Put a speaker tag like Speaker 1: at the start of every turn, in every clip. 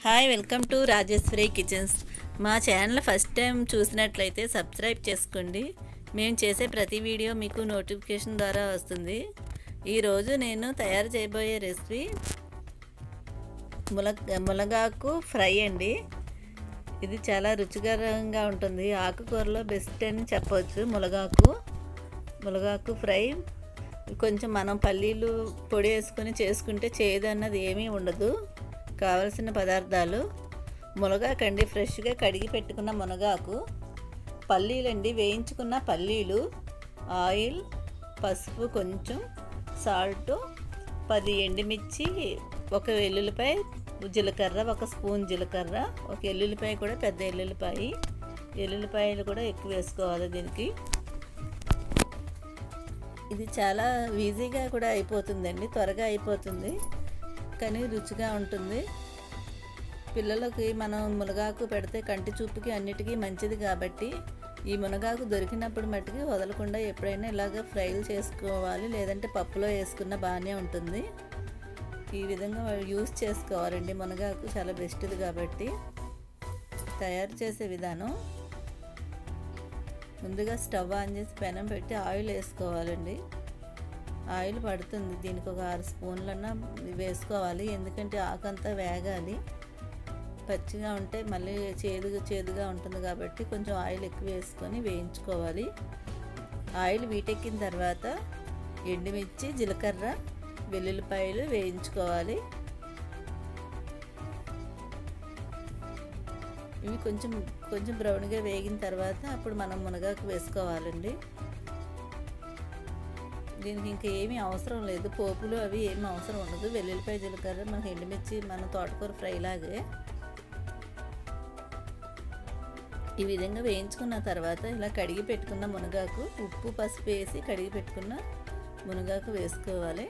Speaker 1: hi welcome to Rajeshwari kitchens మా channel first time చూసినట్లయితే subscribe చేసుకోండి మేము చేసే ప్రతి వీడియో మీకు నోటిఫికేషన్ ద్వారా వస్తుంది ఈరోజు నేను తయారు చేయబోయే రెసిపీ ములగ మునగాకు ఫ్రై అండి ఇది చాలా రుచికరంగా ఉంటుంది ఆకుకూరలో బెస్ట్ అని చెప్పవచ్చు మునగాకు మునగాకు ఫ్రై కొంచెం మనం పల్లీలు పొడి వేసుకొని చేసుకుంటే చేదు అన్నది ఏమీ ఉండదు కావలసిన పదార్థాలు మునగాకండి ఫ్రెష్గా కడిగి పెట్టుకున్న మునగాకు పల్లీలండి వేయించుకున్న పల్లీలు ఆయిల్ పసుపు కొంచెం సాల్ట్ పది ఎండుమిర్చి ఒక వెల్లుల్లిపాయ జీలకర్ర ఒక స్పూన్ జీలకర్ర ఒక ఎల్లుల్లిపాయ కూడా పెద్ద ఎల్లుల్లిపాయ ఎల్లుల్లిపాయలు కూడా ఎక్కువ వేసుకోవాలి దీనికి ఇది చాలా ఈజీగా కూడా అయిపోతుందండి త్వరగా అయిపోతుంది కానీ రుచిగా ఉంటుంది పిల్లలకి మనం మునగాకు పెడితే కంటి చూపుకి అన్నిటికీ మంచిది కాబట్టి ఈ మునగాకు దొరికినప్పుడు మట్టుకి వదలకుండా ఎప్పుడైనా ఇలాగ ఫ్రైలు చేసుకోవాలి లేదంటే పప్పులో వేసుకున్న బాగానే ఉంటుంది ఈ విధంగా యూస్ చేసుకోవాలండి మునగాకు చాలా బెస్ట్ది కాబట్టి తయారు చేసే విధానం ముందుగా స్టవ్ ఆన్ చేసి పెనం పెట్టి ఆయిల్ వేసుకోవాలండి ఆయిల్ పడుతుంది దీనికి ఒక ఆరు స్పూన్లన్నా వేసుకోవాలి ఎందుకంటే ఆకంతా వేగాలి పచ్చిగా ఉంటే మళ్ళీ చేదుగా చేదుగా ఉంటుంది కాబట్టి కొంచెం ఆయిల్ ఎక్కువ వేసుకొని వేయించుకోవాలి ఆయిల్ వీటెక్కిన తర్వాత ఎండుమిర్చి జీలకర్ర వెల్లుల్లిపాయలు వేయించుకోవాలి ఇవి కొంచెం కొంచెం బ్రౌన్గా వేగిన తర్వాత అప్పుడు మనం మునగాకు వేసుకోవాలండి దీనికి ఇంకా ఏమీ అవసరం లేదు పోపులు అవి ఏమీ అవసరం ఉండదు వెల్లుల్లిపాయ జీలకర్ర మనకి ఎండుమిర్చి మన తోటకూర ఫ్రై లాగే ఈ విధంగా వేయించుకున్న తర్వాత ఇలా కడిగి పెట్టుకున్న మునగాకు ఉప్పు పసుపు వేసి కడిగి పెట్టుకున్న మునగాకు వేసుకోవాలి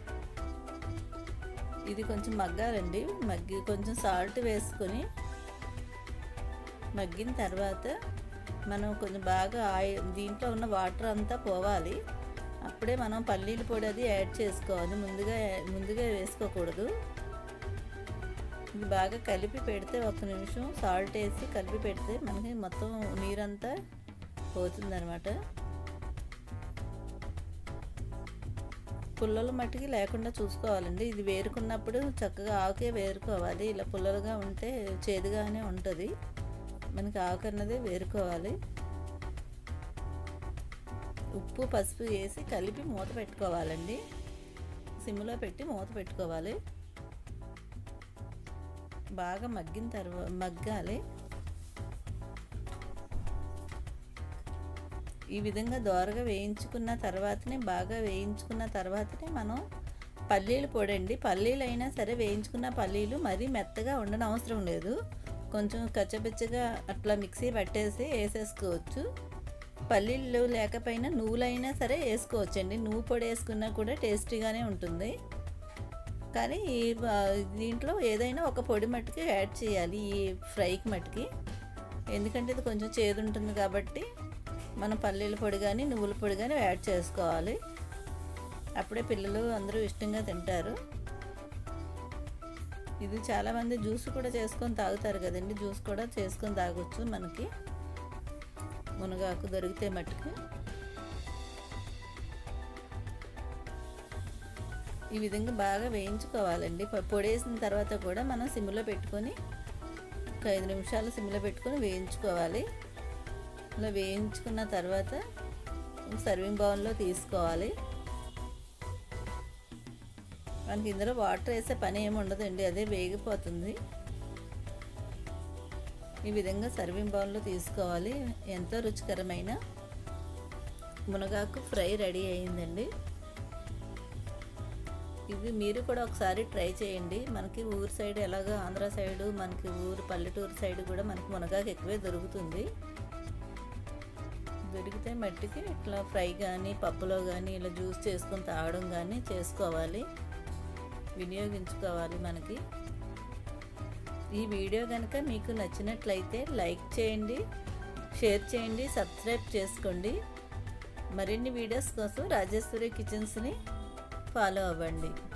Speaker 1: ఇది కొంచెం మగ్గాలండి మగ్గి కొంచెం సాల్ట్ వేసుకొని మగ్గిన తర్వాత మనం కొంచెం బాగా ఆయిల్ దీంట్లో ఉన్న వాటర్ అంతా పోవాలి అప్పుడే మనం పల్లీల పొడి అది యాడ్ చేసుకోవాలి ముందుగా ముందుగా వేసుకోకూడదు ఇది బాగా కలిపి పెడితే ఒక నిమిషం సాల్ట్ వేసి కలిపి పెడితే మనకి మొత్తం నీరంతా పోతుందనమాట పుల్లలు మట్టికి లేకుండా చూసుకోవాలండి ఇది వేరుకున్నప్పుడు చక్కగా ఆకే వేరుకోవాలి ఇలా పుల్లలుగా ఉంటే చేదుగానే ఉంటుంది మనకి ఆకు అన్నది వేరుకోవాలి ఉప్పు పసుపు వేసి కలిపి మూత పెట్టుకోవాలండి సిమ్లో పెట్టి మూత పెట్టుకోవాలి బాగా మగ్గిన తర్వాత మగ్గాలి ఈ విధంగా దోరగా వేయించుకున్న తర్వాతనే బాగా వేయించుకున్న తర్వాతనే మనం పల్లీలు పొడండి పల్లీలు అయినా సరే వేయించుకున్న పల్లీలు మరీ మెత్తగా ఉండడం అవసరం లేదు కొంచెం కచ్చబెచ్చగా అట్లా మిక్సీ పట్టేసి వేసేసుకోవచ్చు పల్లీలు లేకపోయినా నువ్వులైనా సరే వేసుకోవచ్చండి నువ్వు పొడి వేసుకున్నా కూడా టేస్టీగానే ఉంటుంది కానీ ఈ దీంట్లో ఏదైనా ఒక పొడి మట్టుకి యాడ్ చేయాలి ఈ ఫ్రైకి మట్టుకి ఎందుకంటే ఇది కొంచెం చేదు ఉంటుంది కాబట్టి మనం పల్లీల పొడి కానీ నువ్వుల పొడి కానీ యాడ్ చేసుకోవాలి అప్పుడే పిల్లలు అందరూ ఇష్టంగా తింటారు ఇది చాలామంది జ్యూస్ కూడా చేసుకొని తాగుతారు కదండి జ్యూస్ కూడా చేసుకొని తాగొచ్చు మనకి మునగాకు దొరికితే మట్టుకు ఈ విధంగా బాగా వేయించుకోవాలండి పొడేసిన తర్వాత కూడా మనం సిమ్లో పెట్టుకొని ఒక ఐదు నిమిషాలు సిమ్లో పెట్టుకొని వేయించుకోవాలి ఇలా వేయించుకున్న తర్వాత సర్వింగ్ బౌల్లో తీసుకోవాలి మనకి ఇందులో వాటర్ వేసే పని ఏమి ఉండదండి అదే వేగిపోతుంది ఈ విధంగా సర్వింగ్ బౌల్లో తీసుకోవాలి ఎంతో రుచికరమైన మునగాకు ఫ్రై రెడీ అయిందండి ఇది మీరు కూడా ఒకసారి ట్రై చేయండి మనకి ఊరు సైడ్ ఎలాగో ఆంధ్ర సైడు మనకి ఊరు పల్లెటూరు సైడ్ కూడా మనకి మునగాకు ఎక్కువే దొరుకుతుంది దొరికితే మట్టికి ఇట్లా ఫ్రై కానీ పప్పులో కానీ ఇలా జ్యూస్ చేసుకొని తాగడం కానీ చేసుకోవాలి వినియోగించుకోవాలి మనకి ఈ వీడియో కనుక మీకు నచ్చినట్లయితే లైక్ చేయండి షేర్ చేయండి సబ్స్క్రైబ్ చేసుకోండి మరిన్ని వీడియోస్ కోసం రాజేశ్వరి కిచెన్స్ని ఫాలో అవ్వండి